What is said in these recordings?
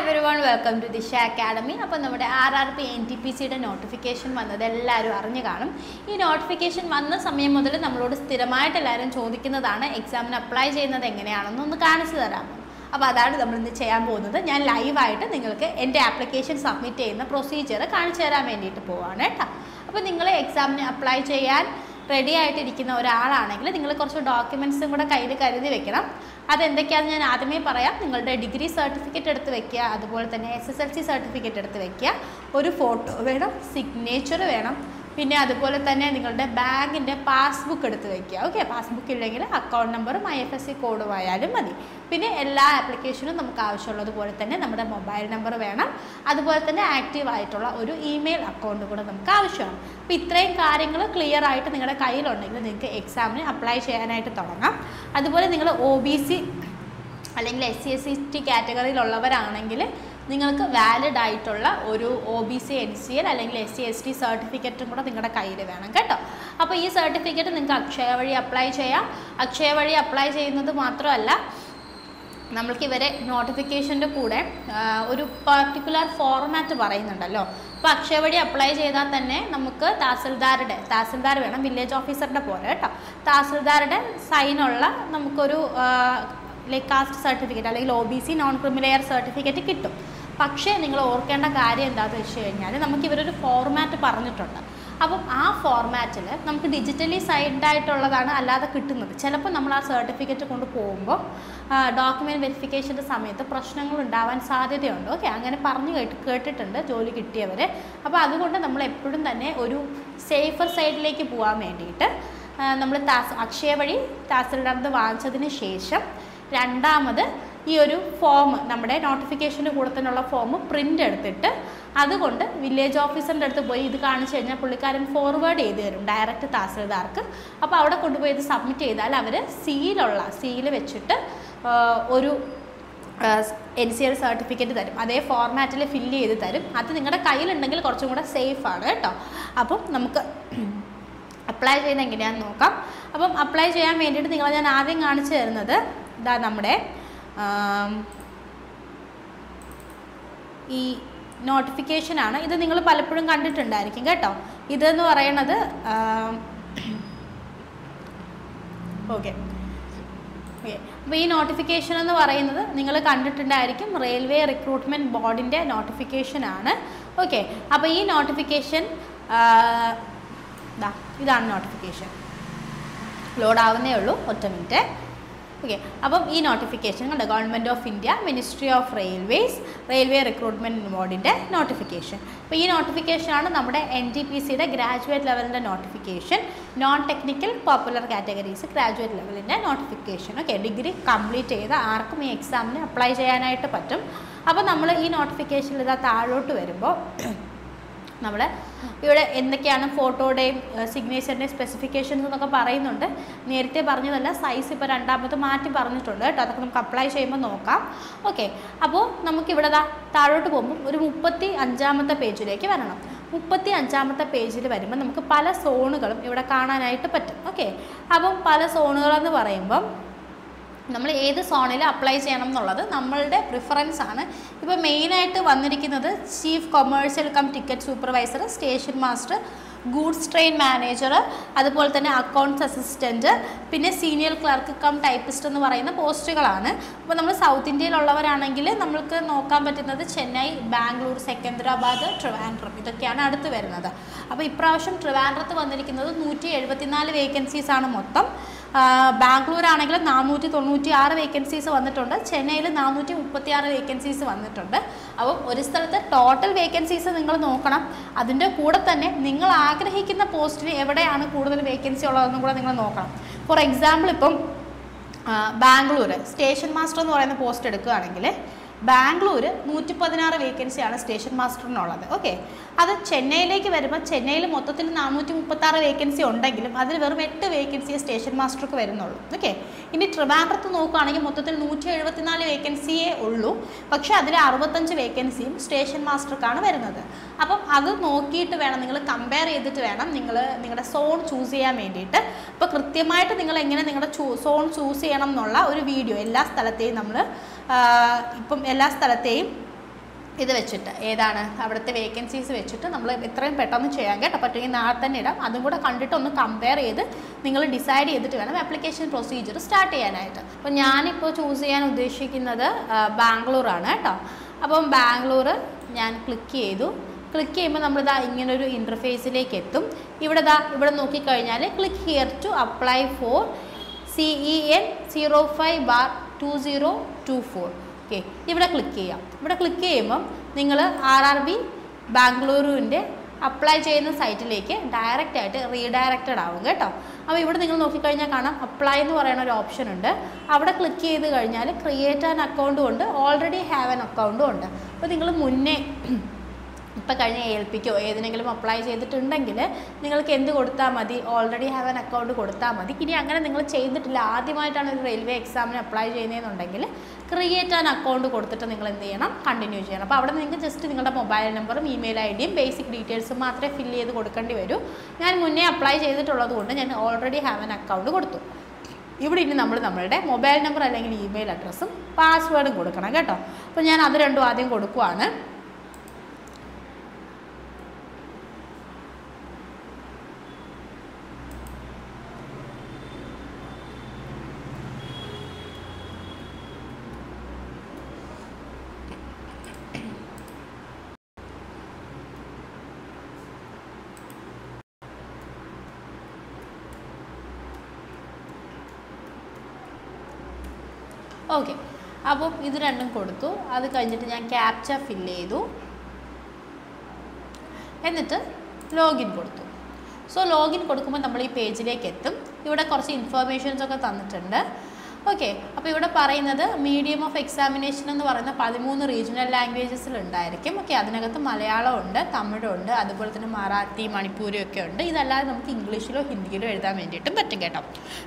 every everyone welcome to Disha academy അപ്പോൾ നമ്മുടെ R R P N T P സിയുടെ notification വന്നത് എല്ലാവരും അറിഞ്ഞു കാണും ഈ നോട്ടിഫിക്കേഷൻ വന്ന സമയം മുതൽ നമ്മളോട് സ്ഥിരമായിട്ട് എല്ലാവരും ചോദിക്കുന്നതാണ് എക്സാമിന് അപ്ലൈ ചെയ്യുന്നത് എങ്ങനെയാണെന്ന് ഒന്ന് കാണിച്ചു തരാമോ അപ്പോൾ അതാണ് നമ്മൾ ഇന്ന് ചെയ്യാൻ പോകുന്നത് ഞാൻ ലൈവായിട്ട് നിങ്ങൾക്ക് എൻ്റെ ആപ്ലിക്കേഷൻ സബ്മിറ്റ് ചെയ്യുന്ന പ്രൊസീജിയർ കാണിച്ചു തരാൻ വേണ്ടിയിട്ട് പോവാണ് കേട്ടോ അപ്പോൾ നിങ്ങൾ എക്സാമിന് അപ്ലൈ ചെയ്യാൻ റെഡി ആയിട്ടിരിക്കുന്ന ഒരാളാണെങ്കിൽ നിങ്ങൾ കുറച്ച് ഡോക്യുമെൻറ്റ്സും കൂടെ കയ്യിൽ കരുതി വെക്കണം അതെന്തൊക്കെയാണെന്ന് ഞാൻ ആദ്യമേ പറയാം നിങ്ങളുടെ ഡിഗ്രി സർട്ടിഫിക്കറ്റ് എടുത്ത് വെക്കുക അതുപോലെ തന്നെ S S L C certificate എടുത്ത് വെക്കുക ഒരു ഫോട്ടോ വേണം സിഗ്നേച്ചർ വേണം പിന്നെ അതുപോലെ തന്നെ നിങ്ങളുടെ ബാങ്കിൻ്റെ പാസ്ബുക്ക് എടുത്ത് വെക്കുക ഓക്കെ പാസ്ബുക്ക് ഇല്ലെങ്കിൽ അക്കൗണ്ട് നമ്പറും ഐ എഫ് എസ് സി കോഡും ആയാലും മതി പിന്നെ എല്ലാ ആപ്ലിക്കേഷനും നമുക്ക് ആവശ്യമുള്ളതുപോലെ തന്നെ നമ്മുടെ മൊബൈൽ നമ്പർ വേണം അതുപോലെ തന്നെ ആക്റ്റീവ് ആയിട്ടുള്ള ഒരു ഇമെയിൽ അക്കൗണ്ട് കൂടെ നമുക്ക് ആവശ്യമാണ് അപ്പോൾ ഇത്രയും കാര്യങ്ങൾ ക്ലിയർ ആയിട്ട് നിങ്ങളുടെ കയ്യിലുണ്ടെങ്കിൽ നിങ്ങൾക്ക് എക്സാമിന് അപ്ലൈ ചെയ്യാനായിട്ട് തുടങ്ങാം അതുപോലെ നിങ്ങൾ ഒ ബി സി അല്ലെങ്കിൽ S C S C T കാറ്റഗറിയിലുള്ളവരാണെങ്കിൽ നിങ്ങൾക്ക് വാലിഡ് ആയിട്ടുള്ള ഒരു O B C N C L അല്ലെങ്കിൽ എസ് സി എസ് ടി സർട്ടിഫിക്കറ്റും കൂടെ നിങ്ങളുടെ കയ്യിൽ വേണം കേട്ടോ അപ്പോൾ ഈ സർട്ടിഫിക്കറ്റ് നിങ്ങൾക്ക് അക്ഷയ വഴി അപ്ലൈ ചെയ്യാം അക്ഷയ വഴി അപ്ലൈ ചെയ്യുന്നത് മാത്രമല്ല നമ്മൾക്ക് ഇവരെ നോട്ടിഫിക്കേഷൻ്റെ കൂടെ ആ, ഒരു പർട്ടിക്കുലർ ഫോർമാറ്റ് പറയുന്നുണ്ടല്ലോ അപ്പോൾ അക്ഷയ വഴി അപ്ലൈ ചെയ്താൽ തന്നെ നമുക്ക് തഹസിൽദാരുടെ തഹസിൽദാർ വേണം വില്ലേജ് ഓഫീസറുടെ പോലെ കേട്ടോ തഹസിൽദാരുടെ സൈനുള്ള നമുക്കൊരു ലൈക്ക് കാസ്റ്റ് സർട്ടിഫിക്കറ്റ് അല്ലെങ്കിൽ O B C non creamy layer certificate കിട്ടും പക്ഷേ നിങ്ങൾ ഓർക്കേണ്ട കാര്യം എന്താണെന്ന് വെച്ച് കഴിഞ്ഞാൽ നമുക്ക് ഇവരൊരു ഫോർമാറ്റ് പറഞ്ഞിട്ടുണ്ട് അപ്പം ആ ഫോർമാറ്റിൽ നമുക്ക് ഡിജിറ്റലി സൈഡ് ആയിട്ടുള്ളതാണ് അല്ലാതെ കിട്ടുന്നത് ചിലപ്പോൾ നമ്മൾ ആ സർട്ടിഫിക്കറ്റ് കൊണ്ട് പോകുമ്പോൾ ഡോക്യുമെൻറ്റ് വെരിഫിക്കേഷൻ്റെ സമയത്ത് പ്രശ്നങ്ങൾ ഉണ്ടാവാൻ സാധ്യതയുണ്ട് ഓക്കെ അങ്ങനെ പറഞ്ഞു കേട്ട് കേട്ടിട്ടുണ്ട് ജോലി കിട്ടിയവർ അപ്പോൾ അതുകൊണ്ട് നമ്മൾ എപ്പോഴും തന്നെ ഒരു സേഫർ സൈഡിലേക്ക് പോകാൻ വേണ്ടിയിട്ട് നമ്മൾ താസ് അക്ഷയ വഴി തഹസിൽദാർന്ന് വാങ്ങിച്ചതിന് ശേഷം രണ്ടാമത് ഈ ഒരു ഫോം നമ്മുടെ നോട്ടിഫിക്കേഷൻ്റെ കൂടെ തന്നെയുള്ള ഫോം പ്രിൻ്റ് എടുത്തിട്ട് അതുകൊണ്ട് വില്ലേജ് ഓഫീസറിൻ്റെ അടുത്ത് പോയി ഇത് കാണിച്ചു കഴിഞ്ഞാൽ പുള്ളിക്കാരൻ ഫോർവേഡ് ചെയ്ത് തരും ഡയറക്റ്റ് തഹസിൽദാർക്ക് അപ്പോൾ അവിടെ കൊണ്ടുപോയി ഇത് സബ്മിറ്റ് ചെയ്താൽ അവർ സീലുള്ള സീൽ വെച്ചിട്ട് ആ, ഒരു എൻ സി എൽ സർട്ടിഫിക്കറ്റ് തരും അതേ ഫോർമാറ്റിൽ ഫില്ല് ചെയ്ത് തരും അത് നിങ്ങളുടെ കയ്യിലുണ്ടെങ്കിൽ കുറച്ചും കൂടെ സേഫ് ആണ് കേട്ടോ അപ്പം നമുക്ക് അപ്ലൈ ചെയ്യുന്നത് എങ്ങനെയാണെന്ന് നോക്കാം അപ്പം അപ്ലൈ ചെയ്യാൻ വേണ്ടിയിട്ട് നിങ്ങളെ ഞാൻ ആദ്യം കാണിച്ചു തരുന്നത് ഇതാ നമ്മുടെ ആം, ഈ നോട്ടിഫിക്കേഷനാണ് ഇത് നിങ്ങൾ പലപ്പോഴും കണ്ടിട്ടുണ്ടായിരിക്കും കേട്ടോ ഇതെന്ന് പറയണത് ഓക്കെ ഓക്കെ അപ്പോൾ ഈ നോട്ടിഫിക്കേഷൻ എന്ന് പറയുന്നത് നിങ്ങൾ കണ്ടിട്ടുണ്ടായിരിക്കും റെയിൽവേ റിക്രൂട്ട്മെൻറ്റ് ബോർഡിൻ്റെ നോട്ടിഫിക്കേഷൻ ആണ് ഓക്കെ അപ്പോൾ ഈ നോട്ടിഫിക്കേഷൻ ഇതാണ് നോട്ടിഫിക്കേഷൻ ലോഡ് ആവുന്നേ ഉള്ളൂ ഒറ്റ മിനിറ്റ് ഓക്കെ അപ്പം ഈ നോട്ടിഫിക്കേഷൻ കണ്ടോ government of India ministry of railways railway recruitment ബോർഡിൻ്റെ നോട്ടിഫിക്കേഷൻ അപ്പോൾ ഈ നോട്ടിഫിക്കേഷനാണ് നമ്മുടെ എൻ ടി പി സിയുടെ ഗ്രാജുവേറ്റ് ലെവലിൻ്റെ notification non technical popular categories graduate ലെവലിൻ്റെ നോട്ടിഫിക്കേഷൻ ഓക്കെ ഡിഗ്രി കംപ്ലീറ്റ് ചെയ്ത ആർക്കും ഈ എക്സാമിന് അപ്ലൈ ചെയ്യാനായിട്ട് പറ്റും അപ്പോൾ നമ്മൾ ഈ നോട്ടിഫിക്കേഷനിൽ ഇതാ താഴോട്ട് വരുമ്പോൾ നമ്മൾ ഇവിടെ എന്തൊക്കെയാണ് ഫോട്ടോയുടെയും സിഗ്നേച്ചറിൻ്റെയും സ്പെസിഫിക്കേഷൻസ് എന്നൊക്കെ പറയുന്നുണ്ട് നേരത്തെ പറഞ്ഞതല്ല സൈസ് ഇപ്പോൾ രണ്ടാമത് മാറ്റി പറഞ്ഞിട്ടുണ്ട് കേട്ടോ അതൊക്കെ നമുക്ക് അപ്ലൈ ചെയ്യുമ്പോൾ നോക്കാം ഓക്കെ അപ്പോൾ നമുക്കിവിടെ ദാ താഴോട്ട് പോകുമ്പോൾ ഒരു മുപ്പത്തി അഞ്ചാമത്തെ പേജിലേക്ക് വരണം മുപ്പത്തി അഞ്ചാമത്തെ പേജിൽ വരുമ്പോൾ നമുക്ക് പല സോണുകളും ഇവിടെ കാണാനായിട്ട് പറ്റും ഓക്കെ അപ്പം പല സോണുകളെന്ന് പറയുമ്പം നമ്മൾ ഏത് സോണിൽ അപ്ലൈ ചെയ്യണം എന്നുള്ളത് നമ്മളുടെ പ്രിഫറൻസ് ആണ് ഇപ്പോൾ മെയിനായിട്ട് വന്നിരിക്കുന്നത് chief commercial cum ticket supervisor station master goods train manager അതുപോലെ തന്നെ അക്കൗണ്ട്സ് അസിസ്റ്റൻറ്റ് പിന്നെ സീനിയർ ക്ലർക്ക് കം ടൈപ്പിസ്റ്റ് എന്ന് പറയുന്ന പോസ്റ്റുകളാണ് അപ്പോൾ നമ്മൾ സൗത്ത് ഇന്ത്യയിലുള്ളവരാണെങ്കിൽ നമ്മൾക്ക് നോക്കാൻ പറ്റുന്നത് ചെന്നൈ ബാംഗ്ലൂർ സെക്കന്ദരാബാദ് ട്രിവാൻഡ്രം ഇതൊക്കെയാണ് അടുത്ത് വരുന്നത് അപ്പോൾ ഇപ്രാവശ്യം ട്രിവാൻഡ്രത്ത് വന്നിരിക്കുന്നത് നൂറ്റി എഴുപത്തിനാല് വേക്കൻസീസ് ആണ് മൊത്തം ബാംഗ്ലൂർ ആണെങ്കിൽ നാനൂറ്റി തൊണ്ണൂറ്റി ആറ് വേക്കൻസീസ് വന്നിട്ടുണ്ട് ചെന്നൈയിൽ നാനൂറ്റി മുപ്പത്തി ആറ് വേക്കൻസീസ് വന്നിട്ടുണ്ട് അപ്പം ഒരു സ്ഥലത്ത് ടോട്ടൽ വേക്കൻസീസ് നിങ്ങൾ നോക്കണം അതിൻ്റെ കൂടെ തന്നെ നിങ്ങൾ ആഗ്രഹിക്കുന്ന പോസ്റ്റിന് എവിടെയാണ് കൂടുതൽ വേക്കൻസി ഉള്ളതെന്നും കൂടെ നിങ്ങൾ നോക്കണം ഫോർ എക്സാമ്പിൾ ഇപ്പം ആ, ബാംഗ്ലൂർ സ്റ്റേഷൻ മാസ്റ്റർ എന്ന് പറയുന്ന പോസ്റ്റ് എടുക്കുകയാണെങ്കിൽ ബാംഗ്ലൂർ നൂറ്റി പതിനാറ് വേക്കൻസിയാണ് സ്റ്റേഷൻ മാസ്റ്ററിനുള്ളത് ഓക്കെ അത് ചെന്നൈയിലേക്ക് വരുമ്പോൾ ചെന്നൈയിൽ മൊത്തത്തിൽ നാനൂറ്റി മുപ്പത്താറ് വേക്കൻസി ഉണ്ടെങ്കിലും അതിൽ വെറും എട്ട് വേക്കൻസിയെ സ്റ്റേഷൻ മാസ്റ്റർക്ക് വരുന്നുള്ളൂ ഓക്കെ ഇനി ട്രിവാൻഡ്രത്ത് നോക്കുകയാണെങ്കിൽ മൊത്തത്തിൽ നൂറ്റി എഴുപത്തിനാല് വേക്കൻസിയേ ഉള്ളൂ പക്ഷേ അതിൽ അറുപത്തഞ്ച് വേക്കൻസിയും സ്റ്റേഷൻ മാസ്റ്റർക്കാണ് വരുന്നത് അപ്പം അത് നോക്കിയിട്ട് വേണം നിങ്ങൾ കമ്പയർ ചെയ്തിട്ട് വേണം നിങ്ങൾ നിങ്ങളുടെ സോൺ ചൂസ് ചെയ്യാൻ വേണ്ടിയിട്ട് അപ്പോൾ കൃത്യമായിട്ട് നിങ്ങൾ എങ്ങനെ നിങ്ങളുടെ ചൂ സോൺ ചൂസ് ചെയ്യണം എന്നുള്ള ഒരു വീഡിയോ എല്ലാ സ്ഥലത്തെയും നമ്മൾ ഇപ്പം എല്ലാ സ്ഥലത്തെയും ഇത് വെച്ചിട്ട് ഏതാണ് അവിടുത്തെ വേക്കൻസീസ് വെച്ചിട്ട് നമ്മൾ എത്രയും പെട്ടെന്ന് ചെയ്യാൻ കേട്ടോ പറ്റുമെങ്കിൽ നാളെ തന്നെ ഇടാം അതും കൂടെ കണ്ടിട്ട് ഒന്ന് കമ്പയർ ചെയ്ത് നിങ്ങൾ ഡിസൈഡ് ചെയ്തിട്ട് വേണം ആപ്ലിക്കേഷൻ പ്രൊസീജിയർ സ്റ്റാർട്ട് ചെയ്യാനായിട്ട് അപ്പോൾ ഞാനിപ്പോൾ ചൂസ് ചെയ്യാൻ ഉദ്ദേശിക്കുന്നത് ആ, ബാംഗ്ലൂരാണ് കേട്ടോ അപ്പം ബാംഗ്ലൂർ ഞാൻ ക്ലിക്ക് ചെയ്തു ക്ലിക്ക് ചെയ്യുമ്പോൾ നമ്മളിതാ ഇങ്ങനൊരു ഇൻ്റർഫേസിലേക്ക് എത്തും ഇവിടെ ദാ ഇവിടെ നോക്കിക്കഴിഞ്ഞാൽ click here to apply for C E N zero five bar two zero two four okay ഇവിടെ ക്ലിക്ക് ചെയ്യാം ഇവിടെ ക്ലിക്ക് ചെയ്യുമ്പം നിങ്ങൾ ആർ ആർ ബി ബാംഗ്ലൂരുവിൻ്റെ അപ്ലൈ ചെയ്യുന്ന സൈറ്റിലേക്ക് ഡയറക്റ്റ് ആയിട്ട് റീഡയറക്റ്റഡ് ആവും കേട്ടോ അപ്പോൾ ഇവിടെ നിങ്ങൾ നോക്കിക്കഴിഞ്ഞാൽ കാണാം അപ്ലൈ എന്ന് പറയുന്ന ഒരു ഓപ്ഷൻ ഉണ്ട് അവിടെ ക്ലിക്ക് ചെയ്ത് കഴിഞ്ഞാൽ ക്രിയേറ്റ് ആൻ അക്കൗണ്ടും ഉണ്ട് ഓൾറെഡി ഹാവ് ആൻ അക്കൗണ്ടും ഉണ്ട് അപ്പോൾ നിങ്ങൾ മുന്നേ ഇപ്പം കഴിഞ്ഞ ഏൽപ്പിക്കോ ഏതിനെങ്കിലും അപ്ലൈ ചെയ്തിട്ടുണ്ടെങ്കിൽ നിങ്ങൾക്ക് എന്ത് കൊടുത്താൽ മതി ഓൾറെഡി ഹാവ് ആൻ അക്കൗണ്ട് കൊടുത്താൽ മതി ഇനി അങ്ങനെ നിങ്ങൾ ചെയ്തിട്ടില്ല ആദ്യമായിട്ടാണ് ഒരു റെയിൽവേ എക്സാമിന് അപ്ലൈ ചെയ്യുന്നതെന്നുണ്ടെങ്കിൽ ക്രിയേറ്റ് ആൻ അക്കൗണ്ട് കൊടുത്തിട്ട് നിങ്ങൾ എന്ത് ചെയ്യണം കണ്ടിന്യൂ ചെയ്യണം അപ്പോൾ അവിടെ നിങ്ങൾക്ക് ജസ്റ്റ് നിങ്ങളുടെ മൊബൈൽ നമ്പറും ഇമെയിൽ ഐ ഡിയും ബേസിക് ഡീറ്റെയിൽസും മാത്രമേ ഫില്ല് ചെയ്ത് കൊടുക്കേണ്ടി വരൂ ഞാൻ മുന്നേ അപ്ലൈ ചെയ്തിട്ടുള്ളത് കൊണ്ട് ഞാൻ ഓൾറെഡി ഹാവ് ആൻ അക്കൗണ്ട് കൊടുത്തു ഇവിടെ ഇനി നമ്മൾ നമ്മളുടെ മൊബൈൽ നമ്പർ അല്ലെങ്കിൽ ഇമെയിൽ അഡ്രസ്സും പാസ്വേഡും കൊടുക്കണം കേട്ടോ അപ്പോൾ ഞാൻ അത് രണ്ടും ആദ്യം കൊടുക്കുവാണ് ഓക്കെ അപ്പം ഇത് രണ്ടും കൊടുത്തു അത് കഴിഞ്ഞിട്ട് ഞാൻ ക്യാപ്ച ഫില്ല് ചെയ്തു എന്നിട്ട് ലോഗിൻ കൊടുത്തു സോ ലോഗിൻ കൊടുക്കുമ്പോൾ നമ്മൾ ഈ പേജിലേക്ക് എത്തും ഇവിടെ കുറച്ച് ഇൻഫർമേഷൻസ് ഒക്കെ തന്നിട്ടുണ്ട് ഓക്കെ അപ്പോൾ ഇവിടെ പറയുന്നത് മീഡിയം ഓഫ് എക്സാമിനേഷൻ എന്ന് പറയുന്ന പതിമൂന്ന് റീജിയണൽ ലാംഗ്വേജസിൽ ഉണ്ടായിരിക്കും ഓക്കെ അതിനകത്ത് മലയാളം ഉണ്ട് തമിഴുണ്ട് അതുപോലെ തന്നെ മറാത്തി മണിപ്പൂരി ഒക്കെ ഉണ്ട് ഇതല്ലാതെ നമുക്ക് ഇംഗ്ലീഷിലോ ഹിന്ദിയിലോ എഴുതാൻ വേണ്ടിയിട്ടും പറ്റും കേട്ടോ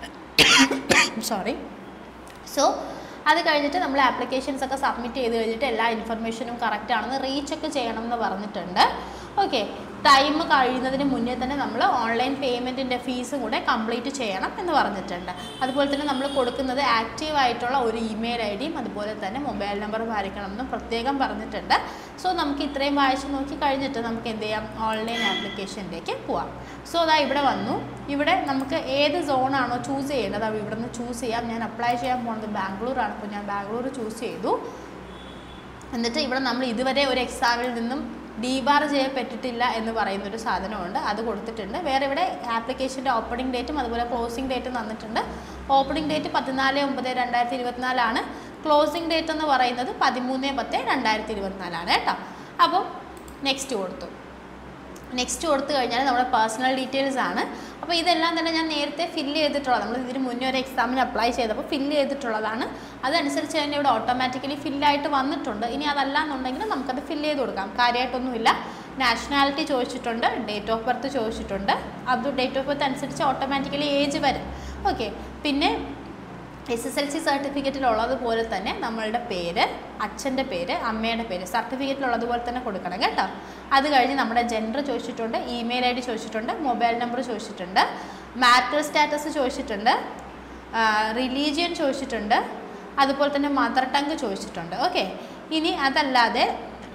സോറി സോ അത് കഴിഞ്ഞിട്ട് നമ്മൾ ആപ്ലിക്കേഷൻസ് ഒക്കെ സബ്മിറ്റ് ചെയ്ത് കഴിഞ്ഞിട്ട് എല്ലാ ഇൻഫർമേഷനും കറക്റ്റ് ആണെന്ന് റീച്ച് ഒക്കെ ചെയ്യണം എന്ന് പറഞ്ഞിട്ടുണ്ട് ഓക്കെ ടൈം കഴിയുന്നതിന് മുന്നേ തന്നെ നമ്മൾ ഓൺലൈൻ പേയ്മെൻറ്റിൻ്റെ ഫീസും കൂടെ കംപ്ലീറ്റ് ചെയ്യണം എന്ന് പറഞ്ഞിട്ടുണ്ട് അതുപോലെ തന്നെ നമ്മൾ കൊടുക്കുന്നത് ആക്റ്റീവ് ആയിട്ടുള്ള ഒരു ഇമെയിൽ ഐ ഡിയും അതുപോലെ തന്നെ മൊബൈൽ നമ്പറും ആയിരിക്കണം എന്നും പ്രത്യേകം പറഞ്ഞിട്ടുണ്ട് സോ നമുക്ക് ഇത്രയും വായിച്ച് നോക്കി കഴിഞ്ഞിട്ട് നമുക്ക് എന്ത് ചെയ്യാം ഓൺലൈൻ ആപ്ലിക്കേഷനിലേക്ക് പോവാം സോ അതാ ഇവിടെ വന്നു ഇവിടെ നമുക്ക് ഏത് സോണാണോ ചൂസ് ചെയ്യേണ്ടത് അത് ഇവിടെ നിന്ന് ചൂസ് ചെയ്യാം ഞാൻ അപ്ലൈ ചെയ്യാൻ പോകുന്നത് ബാംഗ്ലൂരാണ് അപ്പോൾ ഞാൻ ബാംഗ്ലൂർ ചൂസ് ചെയ്തു എന്നിട്ട് ഇവിടെ നമ്മൾ ഇതുവരെ ഒരു എക്സാമിൽ നിന്നും ഡീബാർ ചെയ്യപ്പെട്ടിട്ടില്ല എന്ന് പറയുന്നൊരു സാധനമുണ്ട് അത് കൊടുത്തിട്ടുണ്ട് വേറെ ഇവിടെ ആപ്ലിക്കേഷൻ്റെ ഓപ്പണിംഗ് ഡേറ്റും അതുപോലെ ക്ലോസിംഗ് ഡേറ്റും തന്നിട്ടുണ്ട് ഓപ്പണിംഗ് ഡേറ്റ് പതിനാല് ഒമ്പത് രണ്ടായിരത്തി ഇരുപത്തിനാലാണ് ക്ലോസിംഗ് ഡേറ്റ് എന്ന് പറയുന്നത് പതിമൂന്ന് പത്ത് രണ്ടായിരത്തി ഇരുപത്തിനാലാണ് കേട്ടോ അപ്പോൾ നെക്സ്റ്റ് കൊടുത്തു നെക്സ്റ്റ് കൊടുത്തു കഴിഞ്ഞാൽ നമ്മുടെ പേഴ്സണൽ ഡീറ്റെയിൽസ് ആണ് അപ്പോൾ ഇതെല്ലാം തന്നെ ഞാൻ നേരത്തെ ഫില്ല് ചെയ്തിട്ടുള്ളത് നമ്മൾ ഇതിന് മുന്നേ ഒരു എക്സാമിന് അപ്ലൈ ചെയ്തപ്പോൾ ഫില്ല് ചെയ്തിട്ടുള്ളതാണ് അതനുസരിച്ച് തന്നെ ഇവിടെ ഓട്ടോമാറ്റിക്കലി ഫില്ലായിട്ട് വന്നിട്ടുണ്ട് ഇനി അതല്ല എന്നുണ്ടെങ്കിൽ നമുക്കത് ഫില്ല് ചെയ്ത് കൊടുക്കാം കാര്യമായിട്ടൊന്നുമില്ല നാഷണാലിറ്റി ചോദിച്ചിട്ടുണ്ട് ഡേറ്റ് ഓഫ് ബർത്ത് ചോദിച്ചിട്ടുണ്ട് അത് ഡേറ്റ് ഓഫ് ബർത്ത് അനുസരിച്ച് ഓട്ടോമാറ്റിക്കലി ഏജ് വരും ഓക്കെ പിന്നെ എസ് എസ് എൽ സി സർട്ടിഫിക്കറ്റിലുള്ളതുപോലെ തന്നെ നമ്മളുടെ പേര് അച്ഛൻ്റെ പേര് അമ്മയുടെ പേര് സർട്ടിഫിക്കറ്റിലുള്ളതുപോലെ തന്നെ കൊടുക്കണം കേട്ടോ അത് കഴിഞ്ഞ് നമ്മുടെ ജെൻഡർ ചോദിച്ചിട്ടുണ്ട് ഇമെയിൽ ഐ ഡി ചോദിച്ചിട്ടുണ്ട് മൊബൈൽ നമ്പർ ചോദിച്ചിട്ടുണ്ട് മാറ്റർ സ്റ്റാറ്റസ് ചോദിച്ചിട്ടുണ്ട് റിലീജിയൻ ചോദിച്ചിട്ടുണ്ട് അതുപോലെ തന്നെ മദർ ടങ്ക് ചോദിച്ചിട്ടുണ്ട് ഓക്കെ ഇനി അതല്ലാതെ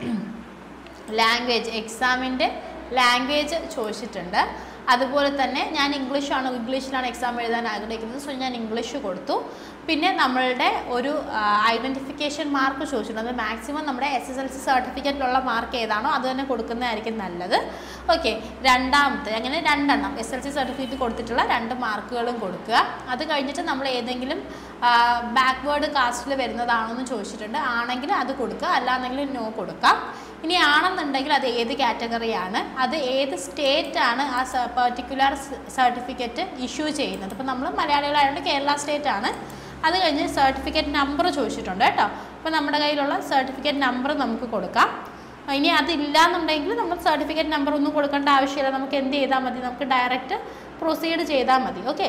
ലാംഗ്വേജ് എക്സാമിൻ്റെ ലാംഗ്വേജ് ചോദിച്ചിട്ടുണ്ട് അതുപോലെ തന്നെ ഞാൻ ഇംഗ്ലീഷാണ് ഇംഗ്ലീഷിലാണ് എക്സാം എഴുതാൻ ആഗ്രഹിക്കുന്നത് സോ ഞാൻ ഇംഗ്ലീഷ് കൊടുത്തു പിന്നെ നമ്മളുടെ ഒരു ഐഡൻറ്റിഫിക്കേഷൻ മാർക്ക് ചോദിച്ചിട്ടുണ്ട് അത് മാക്സിമം നമ്മുടെ എസ് എസ് എൽ സി സർട്ടിഫിക്കറ്റിലുള്ള മാർക്ക് ഏതാണോ അത് തന്നെ കൊടുക്കുന്നതായിരിക്കും നല്ലത് ഓക്കെ രണ്ടാമത്തെ അങ്ങനെ രണ്ടെണ്ണം എസ് എൽ സി സർട്ടിഫിക്കറ്റ് കൊടുത്തിട്ടുള്ള രണ്ട് മാർക്കുകളും കൊടുക്കുക അത് കഴിഞ്ഞിട്ട് നമ്മൾ ഏതെങ്കിലും ബാക്ക്വേർഡ് കാസ്റ്റിൽ വരുന്നതാണോ എന്ന് ചോദിച്ചിട്ടുണ്ട് ആണെങ്കിൽ അത് കൊടുക്കുക അല്ലാന്നെങ്കിൽ നോ കൊടുക്കാം ഇനി ആണെന്നുണ്ടെങ്കിൽ അത് ഏത് കാറ്റഗറിയാണ് അത് ഏത് സ്റ്റേറ്റ് ആണ് ആ പെർട്ടിക്കുലർ സർട്ടിഫിക്കറ്റ് ഇഷ്യൂ ചെയ്യുന്നത് ഇപ്പോൾ നമ്മൾ മലയാളികളായതുകൊണ്ട് കേരള സ്റ്റേറ്റ് ആണ് അത് കഴിഞ്ഞ് സർട്ടിഫിക്കറ്റ് നമ്പർ ചോദിച്ചിട്ടുണ്ട് കേട്ടോ അപ്പോൾ നമ്മുടെ കയ്യിലുള്ള സർട്ടിഫിക്കറ്റ് നമ്പർ നമുക്ക് കൊടുക്കാം ഇനി അതില്ല എന്നുണ്ടെങ്കിൽ നമ്മൾ സർട്ടിഫിക്കറ്റ് നമ്പർ ഒന്നും കൊടുക്കേണ്ട ആവശ്യമില്ല നമുക്ക് എന്ത് ചെയ്താൽ മതി നമുക്ക് ഡയറക്റ്റ് പ്രൊസീഡ് ചെയ്താൽ മതി ഓക്കെ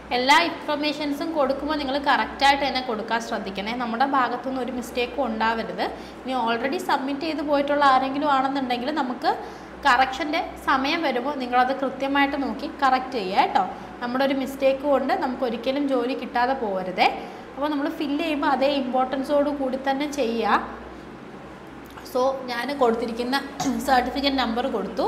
എല്ലാ ഇൻഫർമേഷൻസും കൊടുക്കുമ്പോൾ നിങ്ങൾ കറക്റ്റായിട്ട് തന്നെ കൊടുക്കാൻ ശ്രദ്ധിക്കണേ നമ്മുടെ ഭാഗത്തുനിന്ന് ഒരു മിസ്റ്റേക്കും ഉണ്ടാവരുത് ഇനി ഓൾറെഡി സബ്മിറ്റ് ചെയ്ത് പോയിട്ടുള്ള ആരെങ്കിലും ആണെന്നുണ്ടെങ്കിൽ നമുക്ക് കറക്ഷൻ്റെ സമയം വരുമ്പോൾ നിങ്ങളത് കൃത്യമായിട്ട് നോക്കി കറക്റ്റ് ചെയ്യുക കേട്ടോ നമ്മുടെ ഒരു മിസ്റ്റേക്ക് കൊണ്ട് നമുക്ക് ഒരിക്കലും ജോലി കിട്ടാതെ പോകരുതേ അപ്പോൾ നമ്മൾ ഫില്ല് ചെയ്യുമ്പോൾ അതേ ഇമ്പോർട്ടൻസോട് കൂടി തന്നെ ചെയ്യുക സോ ഞാൻ കൊടുത്തിരിക്കുന്ന സർട്ടിഫിക്കറ്റ് നമ്പർ കൊടുത്തു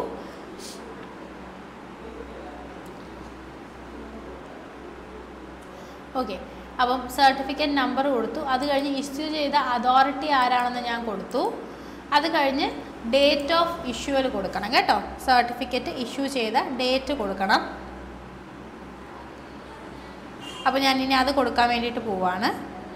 ഓക്കെ അപ്പം സർട്ടിഫിക്കറ്റ് നമ്പർ കൊടുത്തു അത് കഴിഞ്ഞ് ഇഷ്യൂ ചെയ്ത അതോറിറ്റി ആരാണെന്ന് ഞാൻ കൊടുത്തു അത് കഴിഞ്ഞ് ഡേറ്റ് ഓഫ് ഇഷ്യൂവൽ കൊടുക്കണം കേട്ടോ സർട്ടിഫിക്കറ്റ് ഇഷ്യൂ ചെയ്ത ഡേറ്റ് കൊടുക്കണം അപ്പോൾ ഞാൻ ഇനി അത് കൊടുക്കാൻ വേണ്ടിയിട്ട് പോവാണ്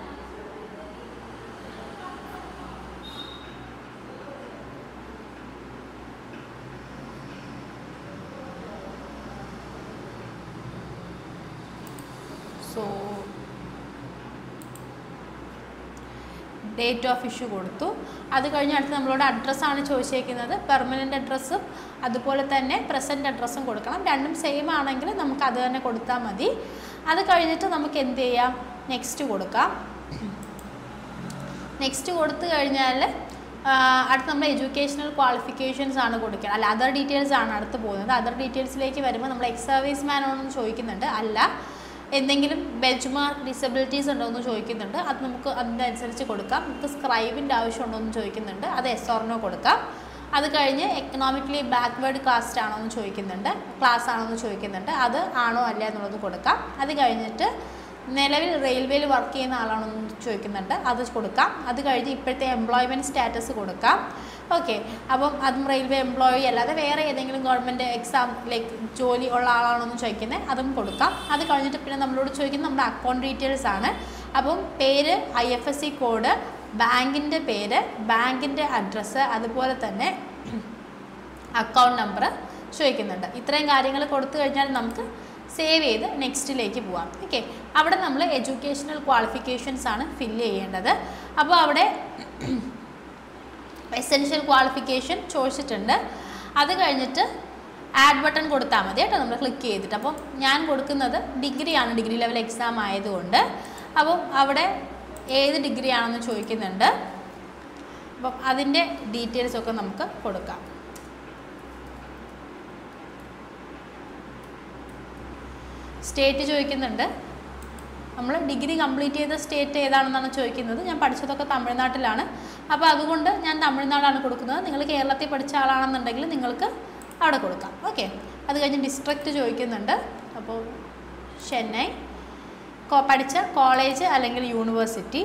സോ ഡേറ്റ് ഓഫ് ഇഷ്യൂ കൊടുത്തു അത് കഴിഞ്ഞ് അടുത്ത് നമ്മളോട് അഡ്രസ്സാണ് ചോദിച്ചേക്കുന്നത് പെർമനൻ്റ് അഡ്രസ്സും അതുപോലെ തന്നെ പ്രസൻറ്റ് അഡ്രസ്സും കൊടുക്കണം രണ്ടും സെയിം ആണെങ്കിൽ നമുക്ക് അത് തന്നെ കൊടുത്താൽ മതി അത് കഴിഞ്ഞിട്ട് നമുക്ക് എന്ത് ചെയ്യാം നെക്സ്റ്റ് കൊടുക്കാം നെക്സ്റ്റ് കൊടുത്തു കഴിഞ്ഞാൽ അടുത്ത് നമ്മൾ എഡ്യൂക്കേഷണൽ ക്വാളിഫിക്കേഷൻസ് ആണ് കൊടുക്കുക അല്ല അതർ ഡീറ്റെയിൽസ് ആണ് അടുത്ത് പോകുന്നത് അതർ ഡീറ്റെയിൽസിലേക്ക് വരുമ്പോൾ നമ്മൾ എക്സ് സർവീസ് മാൻ ആണെന്ന് ചോദിക്കുന്നുണ്ട് അല്ല എന്തെങ്കിലും ബെഞ്ച് മാർക്ക് ഡിസബിലിറ്റീസ് ഉണ്ടോ എന്ന് ചോദിക്കുന്നുണ്ട് അത് നമുക്ക് അതിൻ്റെ അനുസരിച്ച് കൊടുക്കാം നമുക്ക് സ്ക്രൈബിൻ്റെ ആവശ്യമുണ്ടോ എന്ന് ചോദിക്കുന്നുണ്ട് അത് എസ് ഓർണോ കൊടുക്കാം അത് കഴിഞ്ഞ് എക്കണോമിക്കലി ബാക്ക്വേർഡ് കാസ്റ്റ് ആണോ എന്ന് ചോദിക്കുന്നുണ്ട് ക്ലാസ് ആണോ എന്ന് ചോദിക്കുന്നുണ്ട് അത് ആണോ അല്ല എന്നുള്ളത് കൊടുക്കാം അത് കഴിഞ്ഞിട്ട് നിലവിൽ റെയിൽവേയിൽ വർക്ക് ചെയ്യുന്ന ആളാണോ എന്ന് ചോദിക്കുന്നുണ്ട് അത് കൊടുക്കാം അത് കഴിഞ്ഞ് ഇപ്പോഴത്തെ എംപ്ലോയ്മെൻറ്റ് സ്റ്റാറ്റസ് കൊടുക്കാം ഓക്കെ അപ്പം അതും റെയിൽവേ എംപ്ലോയി അല്ലാതെ വേറെ ഏതെങ്കിലും ഗവൺമെൻറ് എക്സാം ലൈക്ക് ജോലി ഉള്ള ആളാണോ എന്ന് ചോദിക്കുന്നത് അതും കൊടുക്കാം അത് കഴിഞ്ഞിട്ട് പിന്നെ നമ്മളോട് ചോദിക്കുന്നത് നമ്മുടെ അക്കൗണ്ട് ഡീറ്റെയിൽസ് ആണ് അപ്പം പേര് I F S C code ബാങ്കിൻ്റെ പേര് ബാങ്കിൻ്റെ അഡ്രസ്സ് അതുപോലെ തന്നെ അക്കൗണ്ട് നമ്പർ ചോദിക്കുന്നുണ്ട് ഇത്രയും കാര്യങ്ങൾ കൊടുത്തു കഴിഞ്ഞാൽ നമുക്ക് സേവ് ചെയ്ത് നെക്സ്റ്റിലേക്ക് പോവാം ഓക്കെ അവിടെ നമ്മൾ എഡ്യൂക്കേഷണൽ ക്വാളിഫിക്കേഷൻസ് ആണ് ഫില്ല് ചെയ്യേണ്ടത് അപ്പോൾ അവിടെ എസെൻഷ്യൽ ക്വാളിഫിക്കേഷൻ ചോദിച്ചിട്ടുണ്ട് അത് കഴിഞ്ഞിട്ട് ആഡ് ബട്ടൺ കൊടുത്താൽ മതി കേട്ടോ നമ്മൾ ക്ലിക്ക് ചെയ്തിട്ട് അപ്പം ഞാൻ കൊടുക്കുന്നത് ഡിഗ്രിയാണ് ഡിഗ്രി ലെവൽ എക്സാം ആയതുകൊണ്ട് അപ്പം അവിടെ ഏത് ഡിഗ്രി ആണെന്ന് ചോദിക്കുന്നുണ്ട് അപ്പം അതിൻ്റെ ഡീറ്റെയിൽസ് ഒക്കെ നമുക്ക് കൊടുക്കാം സ്റ്റേറ്റ് ചോദിക്കുന്നുണ്ട് നമ്മൾ ഡിഗ്രി കംപ്ലീറ്റ് ചെയ്ത സ്റ്റേറ്റ് ഏതാണെന്നാണ് ചോദിക്കുന്നത് ഞാൻ പഠിച്ചതൊക്കെ തമിഴ്നാട്ടിലാണ് അപ്പോൾ അതുകൊണ്ട് ഞാൻ തമിഴ്നാടാണ് കൊടുക്കുന്നത് നിങ്ങൾ കേരളത്തിൽ പഠിച്ച ആളാണെന്നുണ്ടെങ്കിൽ നിങ്ങൾക്ക് അവിടെ കൊടുക്കാം ഓക്കെ അത് കഴിഞ്ഞ് ഡിസ്ട്രിക്റ്റ് ചോദിക്കുന്നുണ്ട് അപ്പോൾ ചെന്നൈ കോ- പഠിച്ച കോളേജ് അല്ലെങ്കിൽ യൂണിവേഴ്സിറ്റി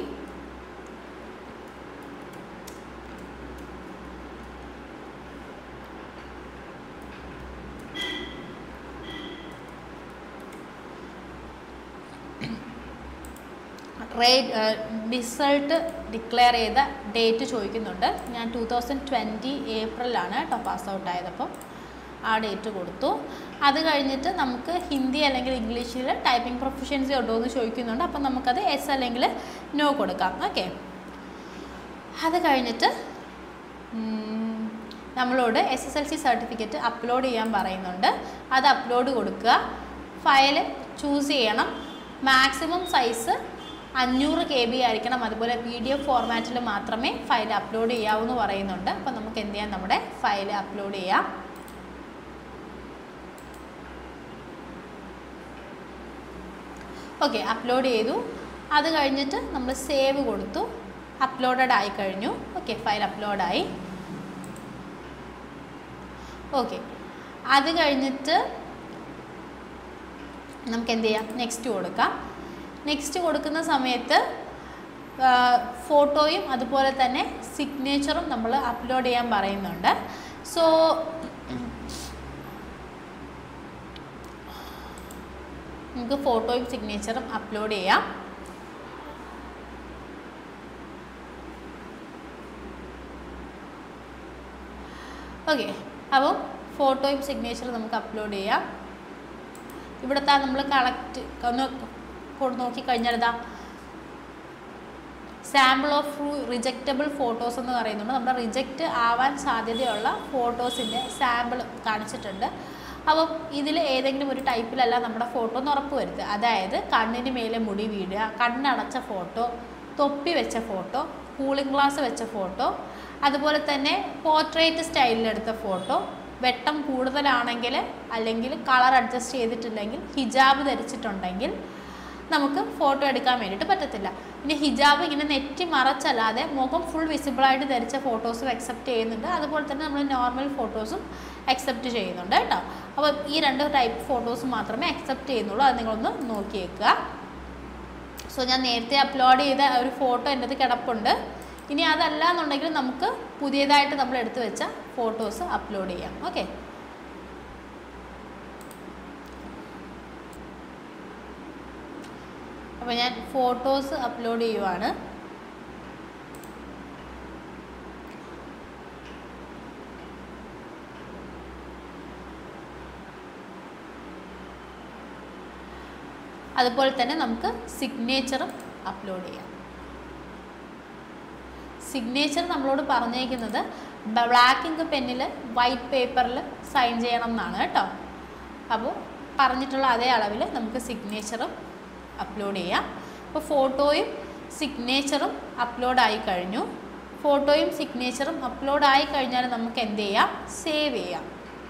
റേറ്റ് റിസൾട്ട് ഡിക്ലെയർ ചെയ്ത ഡേറ്റ് ചോദിക്കുന്നുണ്ട് ഞാൻ ടു തൗസൻഡ് ട്വൻറ്റി ഏപ്രിലാണ് കേട്ടോ പാസ് ഔട്ട് ആയതപ്പോൾ ആ ഡേറ്റ് കൊടുത്തു അത് കഴിഞ്ഞിട്ട് നമുക്ക് ഹിന്ദി അല്ലെങ്കിൽ ഇംഗ്ലീഷിൽ ടൈപ്പിംഗ് പ്രൊഫഷൻസി ഉണ്ടോ എന്ന് ചോദിക്കുന്നുണ്ട് അപ്പം നമുക്കത് എസ് അല്ലെങ്കിൽ നോ കൊടുക്കാം ഓക്കെ അത് കഴിഞ്ഞിട്ട് ഉം, നമ്മളോട് S S L C certificate upload ചെയ്യാൻ പറയുന്നുണ്ട് അത് അപ്ലോഡ് കൊടുക്കുക ഫയൽ ചൂസ് ചെയ്യണം മാക്സിമം സൈസ് അഞ്ഞൂറ് കെ ബി ആയിരിക്കണം അതുപോലെ പി ഡി എഫ് ഫോർമാറ്റിൽ മാത്രമേ ഫയൽ അപ്ലോഡ് ചെയ്യാവൂ എന്ന് പറയുന്നുണ്ട് അപ്പോൾ നമുക്ക് എന്ത് ചെയ്യാം നമ്മുടെ ഫയൽ അപ്ലോഡ് ചെയ്യാം ഓക്കെ അപ്ലോഡ് ചെയ്തു അത് കഴിഞ്ഞിട്ട് നമ്മൾ സേവ് കൊടുത്തു അപ്ലോഡഡ് ആയി കഴിഞ്ഞു ഓക്കെ ഫയൽ അപ്ലോഡായി ഓക്കെ അത് കഴിഞ്ഞിട്ട് നമുക്ക് എന്ത് ചെയ്യാം നെക്സ്റ്റ് കൊടുക്കാം നെക്സ്റ്റ് കൊടുക്കുന്ന സമയത്ത് ഫോട്ടോയും അതുപോലെ തന്നെ സിഗ്നേച്ചറും നമ്മൾ അപ്ലോഡ് ചെയ്യാൻ പറയുന്നുണ്ട് സോ നമുക്ക് ഫോട്ടോയും സിഗ്നേച്ചറും അപ്ലോഡ് ചെയ്യാം ഓക്കെ അപ്പോൾ ഫോട്ടോയും സിഗ്നേച്ചറും നമുക്ക് അപ്ലോഡ് ചെയ്യാം ഇവിടുത്തെ നമ്മൾ കളക്ട് ഒന്ന് കൊ- നോക്കിക്കഴിഞ്ഞാൽ ഇതാ സാമ്പിൾ ഓഫ് റിജക്റ്റബിൾ ഫോട്ടോസ് എന്ന് പറയുന്നുണ്ട് നമ്മുടെ റിജക്റ്റ് ആവാൻ സാധ്യതയുള്ള ഫോട്ടോസിൻ്റെ സാമ്പിൾ കാണിച്ചിട്ടുണ്ട് അപ്പം ഇതിൽ ഏതെങ്കിലും ഒരു ടൈപ്പിലല്ല നമ്മുടെ ഫോട്ടോ എന്ന് ഉറപ്പ് വരുത്തുക അതായത് കണ്ണിന് മേലെ മുടി വീഴുക കണ്ണടച്ച ഫോട്ടോ തൊപ്പി വെച്ച ഫോട്ടോ കൂളിംഗ് ഗ്ലാസ് വെച്ച ഫോട്ടോ അതുപോലെ തന്നെ പോർട്രേറ്റ് സ്റ്റൈലിലെടുത്ത ഫോട്ടോ വെട്ടം കൂടുതലാണെങ്കിൽ അല്ലെങ്കിൽ കളർ അഡ്ജസ്റ്റ് ചെയ്തിട്ടില്ലെങ്കിൽ ഹിജാബ് ധരിച്ചിട്ടുണ്ടെങ്കിൽ നമുക്ക് ഫോട്ടോ എടുക്കാൻ വേണ്ടിയിട്ട് പറ്റത്തില്ല ഇനി ഹിജാബ് ഇങ്ങനെ നെറ്റി മറച്ചല്ലാതെ മുഖം ഫുൾ വിസിബിളായിട്ട് ധരിച്ച ഫോട്ടോസും അക്സെപ്റ്റ് ചെയ്യുന്നുണ്ട് അതുപോലെ തന്നെ നമ്മൾ നോർമൽ ഫോട്ടോസും അക്സെപ്റ്റ് ചെയ്യുന്നുണ്ട് കേട്ടോ അപ്പോൾ ഈ രണ്ട് ടൈപ്പ് ഫോട്ടോസ് മാത്രമേ അക്സെപ്റ്റ് ചെയ്യുന്നുള്ളൂ അത് നിങ്ങളൊന്ന് നോക്കിയേക്കുക സോ ഞാൻ നേരത്തെ അപ്ലോഡ് ചെയ്ത ഒരു ഫോട്ടോ എൻ്റെ അത് കിടപ്പുണ്ട് ഇനി അതല്ല എന്നുണ്ടെങ്കിൽ നമുക്ക് പുതിയതായിട്ട് നമ്മൾ എടുത്തു വെച്ച ഫോട്ടോസ് അപ്ലോഡ് ചെയ്യാം ഓക്കെ അപ്പോൾ ഞാൻ ഫോട്ടോസ് അപ്ലോഡ് ചെയ്യുവാണ് അതുപോലെ തന്നെ നമുക്ക് സിഗ്നേച്ചറും അപ്ലോഡ് ചെയ്യാം സിഗ്നേച്ചർ നമ്മളോട് പറഞ്ഞേക്കുന്നത് ബ്ലാക്ക് ഇങ്ക് പെന്നിൽ വൈറ്റ് പേപ്പറിൽ സൈൻ ചെയ്യണം എന്നാണ് കേട്ടോ അപ്പോൾ പറഞ്ഞിട്ടുള്ള അതേ അളവിൽ നമുക്ക് സിഗ്നേച്ചറും അപ്ലോഡ് ചെയ്യാം അപ്പോൾ ഫോട്ടോയും സിഗ്നേച്ചറും അപ്ലോഡ് ആയി കഴിഞ്ഞു ഫോട്ടോയും സിഗ്നേച്ചറും അപ്ലോഡ് ആയി കഴിഞ്ഞാൽ നമുക്ക് എന്ത് ചെയ്യാം സേവ് ചെയ്യാം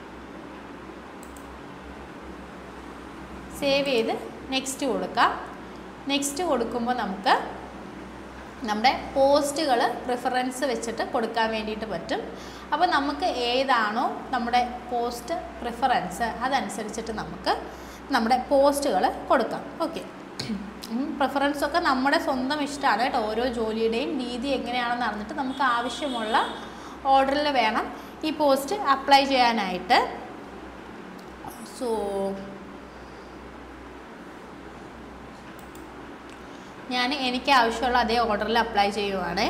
സേവ് ചെയ്ത് നെക്സ്റ്റ് കൊടുക്കാം നെക്സ്റ്റ് കൊടുക്കുമ്പോൾ നമുക്ക് നമ്മുടെ പോസ്റ്റുകൾ പ്രിഫറൻസ് വെച്ചിട്ട് കൊടുക്കാൻ വേണ്ടിയിട്ട് പറ്റും അപ്പോൾ നമുക്ക് ഏതാണോ നമ്മുടെ പോസ്റ്റ് പ്രിഫറൻസ് അതനുസരിച്ചിട്ട് നമുക്ക് നമ്മുടെ പോസ്റ്റുകൾ കൊടുക്കാം ഓക്കെ പ്രിഫറൻസ് ഒക്കെ നമ്മുടെ സ്വന്തം ഇഷ്ടമാണ് കേട്ടോ ഓരോ ജോലിയുടെയും രീതി എങ്ങനെയാണെന്ന് അറിഞ്ഞിട്ട് നമുക്ക് ആവശ്യമുള്ള ഓർഡറിൽ വേണം ഈ പോസ്റ്റ് അപ്ലൈ ചെയ്യാനായിട്ട് സോ ഞാൻ എനിക്ക് ആവശ്യമുള്ള അതേ ഓർഡറിൽ അപ്ലൈ ചെയ്യുവാണ്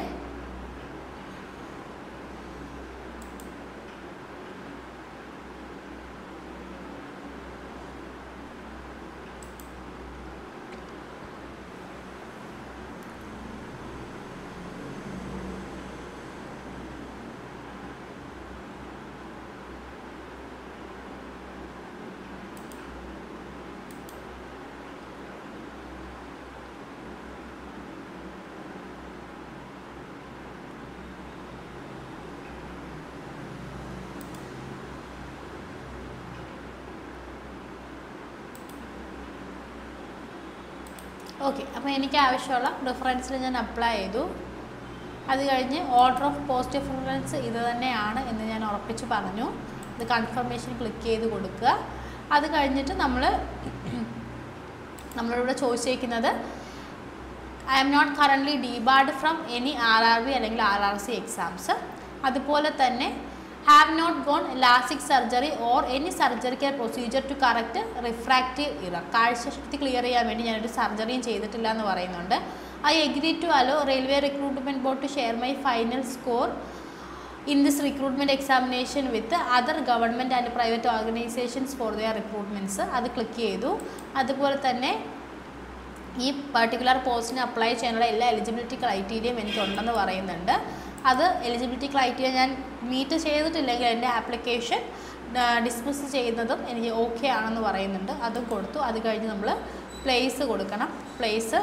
ഓക്കെ അപ്പോൾ എനിക്ക് ആവശ്യമുള്ള പ്രിഫറൻസിൽ ഞാൻ അപ്ലൈ ചെയ്തു അത് കഴിഞ്ഞ് ഓർഡർ ഓഫ് പോസ്റ്റ് പ്രിഫറൻസ് ഇത് തന്നെയാണ് എന്ന് ഞാൻ ഉറപ്പിച്ച് പറഞ്ഞു ഇത് കൺഫർമേഷൻ ക്ലിക്ക് ചെയ്ത് കൊടുക്കുക അത് കഴിഞ്ഞിട്ട് നമ്മൾ നമ്മളിവിടെ ചോദിച്ചേക്കുന്നത് I am not currently debarred from any R R B അല്ലെങ്കിൽ ആർ ആർ സി എക്സാംസ് അതുപോലെ തന്നെ have not gone lasik surgery or any surgical procedure to correct refractive error കാഴ്ചശക്തി ക്ലിയർ ചെയ്യാൻ വേണ്ടി ഞാനൊരു സർജറിയും ചെയ്തിട്ടില്ല എന്ന് പറയുന്നുണ്ട് I agree to allow railway recruitment board to share my final score in this recruitment examination with other government and private organisations for their recruitments അത് click ചെയ്തു അതുപോലെ തന്നെ ഈ പർട്ടിക്കുലർ പോസ്റ്റിന് അപ്ലൈ ചെയ്യാനുള്ള എല്ലാ എലിജിബിലിറ്റി ക്രൈറ്റീരിയയും എനിക്കുണ്ടെന്ന് പറയുന്നുണ്ട് അത് എലിജിബിലിറ്റി ക്രൈറ്റീരിയ ഞാൻ മീറ്റ് ചെയ്തിട്ടില്ലെങ്കിൽ എൻ്റെ ആപ്ലിക്കേഷൻ ഡിസ്മിസ് ചെയ്യുന്നതും എനിക്ക് ഓക്കെ ആണെന്ന് പറയുന്നുണ്ട് അതും കൊടുത്തു അത് കഴിഞ്ഞ് നമ്മൾ പ്ലേസ് കൊടുക്കണം പ്ലേസ്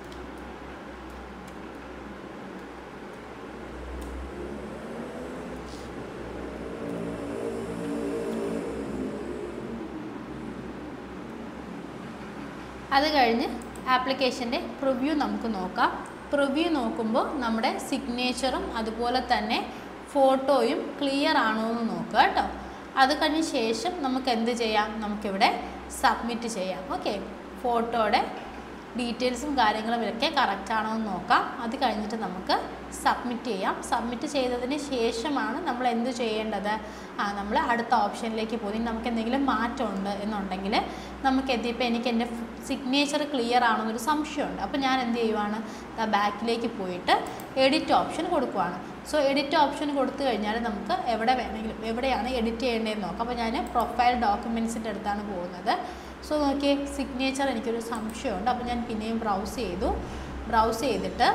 അത് കഴിഞ്ഞ് ആപ്ലിക്കേഷൻ്റെ പ്രിവ്യൂ നമുക്ക് നോക്കാം പ്രിവ്യൂ നോക്കുമ്പോൾ നമ്മുടെ സിഗ്നേച്ചറും അതുപോലെ തന്നെ ഫോട്ടോയും ക്ലിയർ ആണോ എന്ന് നോക്കുക കേട്ടോ അത് കഴിഞ്ഞ ശേഷം നമുക്ക് എന്ത് ചെയ്യാം നമുക്കിവിടെ സബ്മിറ്റ് ചെയ്യാം ഓക്കെ ഫോട്ടോയുടെ ഡീറ്റെയിൽസും കാര്യങ്ങളും ഇതൊക്കെ കറക്റ്റ് ആണോ എന്ന് നോക്കാം അത് കഴിഞ്ഞിട്ട് നമുക്ക് സബ്മിറ്റ് ചെയ്യാം സബ്മിറ്റ് ചെയ്തതിന് ശേഷമാണ് നമ്മൾ എന്ത് ചെയ്യേണ്ടത് ആ നമ്മൾ അടുത്ത ഓപ്ഷനിലേക്ക് പോയി നമുക്ക് എന്തെങ്കിലും മാറ്റമുണ്ട് എന്നുണ്ടെങ്കിൽ നമുക്ക് എന്തിപ്പോൾ എനിക്ക് എൻ്റെ സിഗ്നേച്ചർ ക്ലിയർ ആണെന്നൊരു സംശയമുണ്ട് അപ്പോൾ ഞാൻ എന്ത് ചെയ്യുവാണ് ബാക്കിലേക്ക് പോയിട്ട് എഡിറ്റ് ഓപ്ഷൻ കൊടുക്കുവാണ് സോ എഡിറ്റ് ഓപ്ഷൻ കൊടുത്തു കഴിഞ്ഞാൽ നമുക്ക് എവിടെ വേണമെങ്കിലും എവിടെയാണ് എഡിറ്റ് ചെയ്യേണ്ടതെന്ന് നോക്കാം അപ്പോൾ ഞാൻ പ്രൊഫൈൽ ഡോക്യുമെൻറ്റ്സിൻ്റെ അടുത്താണ് പോകുന്നത് സോ നോക്കിയേ സിഗ്നേച്ചർ എനിക്കൊരു സംശയമുണ്ട് അപ്പോൾ ഞാൻ പിന്നെയും ബ്രൗസ് ചെയ്തു ബ്രൗസ് ചെയ്തിട്ട്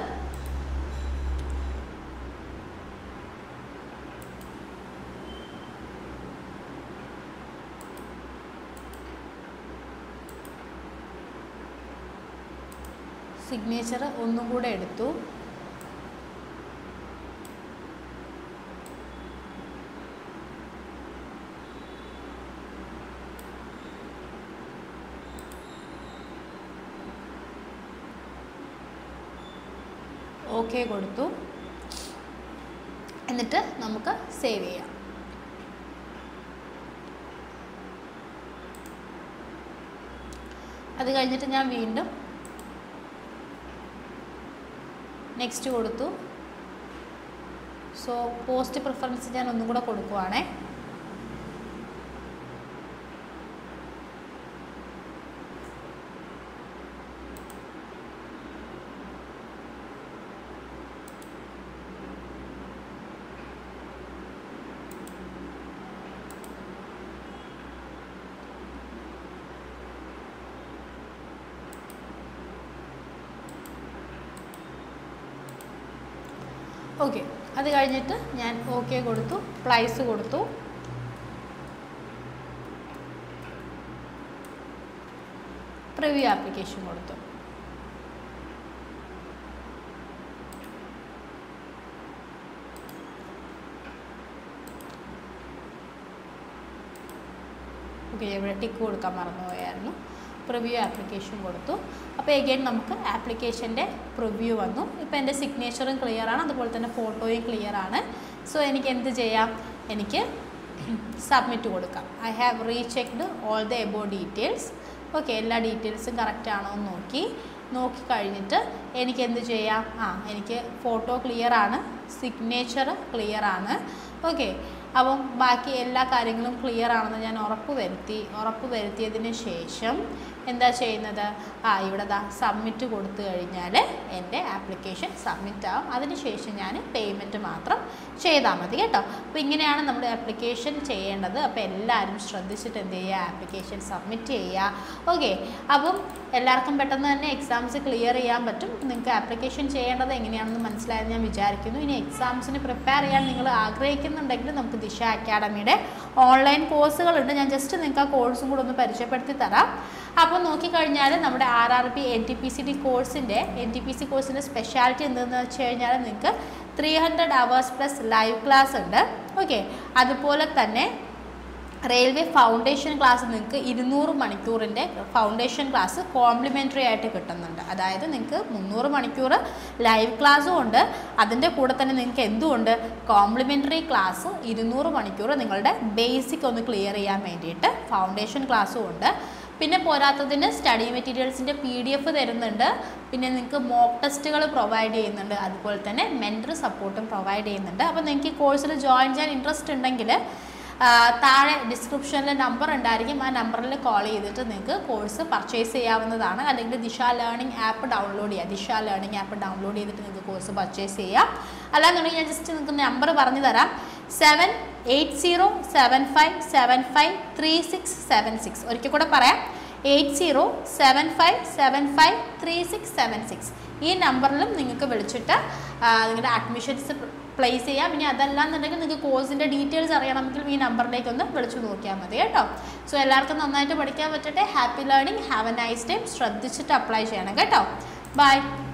സിഗ്നേച്ചർ ഒന്നും കൂടെ എടുത്തു ഓക്കെ കൊടുത്തു എന്നിട്ട് നമുക്ക് സേവ് ചെയ്യാം അത് കഴിഞ്ഞിട്ട് ഞാൻ വീണ്ടും നെക്സ്റ്റ് കൊടുത്തു സോ പോസ്റ്റ് പ്രിഫറൻസ് ഞാൻ ഒന്നും കൂടെ കൊടുക്കുവാണേ ഓക്കെ അത് കഴിഞ്ഞിട്ട് ഞാൻ ഓക്കെ കൊടുത്തു പ്രൈസ് കൊടുത്തു പ്രിവ്യൂ ആപ്ലിക്കേഷൻ കൊടുത്തു ഓക്കെ ഇവിടെ ടിക്ക് കൊടുക്കാൻ മറന്നുപോയായിരുന്നു പ്രിവ്യൂ ആപ്ലിക്കേഷൻ കൊടുത്തു അപ്പോൾ എഗെയിൻ നമുക്ക് ആപ്ലിക്കേഷൻ്റെ പ്രിവ്യൂ വന്നു ഇപ്പോൾ എൻ്റെ സിഗ്നേച്ചറും ക്ലിയർ ആണ് അതുപോലെ തന്നെ ഫോട്ടോയും ക്ലിയർ ആണ് സോ എനിക്ക് എന്ത് ചെയ്യാം എനിക്ക് സബ്മിറ്റ് കൊടുക്കാം I have rechecked all the above details okay എല്ലാ ഡീറ്റെയിൽസും കറക്റ്റ് ആണോ എന്ന് നോക്കി നോക്കി കഴിഞ്ഞിട്ട് എനിക്ക് എന്ത് ചെയ്യാം ആ എനിക്ക് ഫോട്ടോ ക്ലിയർ ആണ് സിഗ്നേച്ചർ ക്ലിയർ ആണ് ഓക്കെ അപ്പം ബാക്കി എല്ലാ കാര്യങ്ങളും ക്ലിയർ ആണെന്ന് ഞാൻ ഉറപ്പ് വരുത്തി ഉറപ്പ് വരുത്തിയതിന് ശേഷം എന്താ ചെയ്യുന്നത് ആ ഇവിടെ ദാ സബ്മിറ്റ് കൊടുത്തു കഴിഞ്ഞാൽ എൻ്റെ ആപ്ലിക്കേഷൻ സബ്മിറ്റ് ആവും അതിനുശേഷം ഞാൻ പേയ്മെൻറ്റ് മാത്രം ചെയ്താൽ മതി കേട്ടോ അപ്പോൾ ഇങ്ങനെയാണ് നമ്മുടെ ആപ്ലിക്കേഷൻ ചെയ്യേണ്ടത് അപ്പോൾ എല്ലാവരും ശ്രദ്ധിച്ചിട്ട് എന്ത് ചെയ്യുക ആപ്ലിക്കേഷൻ സബ്മിറ്റ് ചെയ്യുക ഓക്കെ അപ്പം എല്ലാവർക്കും പെട്ടെന്ന് തന്നെ എക്സാംസ് ക്ലിയർ ചെയ്യാൻ പറ്റും നിങ്ങൾക്ക് ആപ്ലിക്കേഷൻ ചെയ്യേണ്ടത് എങ്ങനെയാണെന്ന് മനസ്സിലായെന്ന് ഞാൻ വിചാരിക്കുന്നു ഇനി എക്സാംസിന് പ്രിപ്പയർ ചെയ്യാൻ നിങ്ങൾ ആഗ്രഹിക്കുന്നുണ്ടെങ്കിൽ നമുക്ക് ദിശ അക്കാഡമിയുടെ ഓൺലൈൻ കോഴ്സുകളുണ്ട് ഞാൻ ജസ്റ്റ് നിങ്ങൾക്ക് ആ കോഴ്സും കൂടെ ഒന്ന് പരിചയപ്പെടുത്തി തരാം അപ്പോൾ നോക്കിക്കഴിഞ്ഞാൽ നമ്മുടെ R R P N T P C D കോഴ്സിൻ്റെ എൻ ടി പി സി കോഴ്സിൻ്റെ സ്പെഷ്യാലിറ്റി എന്തെന്ന് വെച്ച് കഴിഞ്ഞാൽ നിങ്ങൾക്ക് three hundred hours plus live class ഉണ്ട് ഓക്കെ അതുപോലെ തന്നെ റെയിൽവേ ഫൗണ്ടേഷൻ ക്ലാസ് നിങ്ങൾക്ക് ഇരുന്നൂറ് മണിക്കൂറിൻ്റെ ഫൗണ്ടേഷൻ ക്ലാസ് കോംപ്ലിമെൻ്ററി ആയിട്ട് കിട്ടുന്നുണ്ട് അതായത് നിങ്ങൾക്ക് മുന്നൂറ് മണിക്കൂർ ലൈവ് ക്ലാസ്സും ഉണ്ട് അതിൻ്റെ കൂടെ തന്നെ നിങ്ങൾക്ക് എന്തുകൊണ്ട് കോംപ്ലിമെൻ്ററി ക്ലാസ് ഇരുന്നൂറ് മണിക്കൂർ നിങ്ങളുടെ ബേസിക് ഒന്ന് ക്ലിയർ ചെയ്യാൻ വേണ്ടിയിട്ട് ഫൗണ്ടേഷൻ ക്ലാസ്സും ഉണ്ട് പിന്നെ പോരാത്തതിന് സ്റ്റഡി മെറ്റീരിയൽസിൻ്റെ പി ഡി എഫ് തരുന്നുണ്ട് പിന്നെ നിങ്ങൾക്ക് മോക്ക് ടെസ്റ്റുകൾ പ്രൊവൈഡ് ചെയ്യുന്നുണ്ട് അതുപോലെ തന്നെ മെൻറ്റർ സപ്പോർട്ടും പ്രൊവൈഡ് ചെയ്യുന്നുണ്ട് അപ്പോൾ നിങ്ങൾക്ക് ഈ കോഴ്സിൽ ജോയിൻ ചെയ്യാൻ ഇൻട്രസ്റ്റ് ഉണ്ടെങ്കിൽ ആ, താഴെ ഡിസ്ക്രിപ്ഷനിൽ നമ്പർ ഉണ്ടായിരിക്കും ആ നമ്പറിൽ കോൾ ചെയ്തിട്ട് നിങ്ങൾക്ക് കോഴ്സ് പർച്ചേസ് ചെയ്യാവുന്നതാണ് അല്ലെങ്കിൽ ദിശ ലേണിംഗ് ആപ്പ് ഡൗൺലോഡ് ചെയ്യുക ദിശ ലേണിംഗ് ആപ്പ് ഡൗൺലോഡ് ചെയ്തിട്ട് നിങ്ങൾക്ക് കോഴ്സ് പർച്ചേസ് ചെയ്യാം അല്ലാന്നുണ്ടെങ്കിൽ ഞാൻ ജസ്റ്റ് നിങ്ങൾക്ക് നമ്പർ പറഞ്ഞു തരാം seven eight zero seven five seven five three six seven six ഒരിക്കൽ കൂടെ പറയാം eight zero seven five seven five three six seven six ഈ നമ്പറിലും നിങ്ങൾക്ക് വിളിച്ചിട്ട് ആ, നിങ്ങളുടെ അഡ്മിഷൻസ് പ്ലേസ് ചെയ്യാം ഇനി അതല്ലാന്നുണ്ടെങ്കിൽ നിങ്ങൾക്ക് കോഴ്സിൻ്റെ ഡീറ്റെയിൽസ് അറിയണമെങ്കിൽ ഈ നമ്പറിലേക്ക് ഒന്ന് വിളിച്ചു നോക്കിയാൽ മതി കേട്ടോ സോ എല്ലാവർക്കും നന്നായിട്ട് പഠിക്കാൻ പറ്റട്ടെ happy learning have a nice time ശ്രദ്ധിച്ചിട്ട് അപ്ലൈ ചെയ്യണം കേട്ടോ ബൈ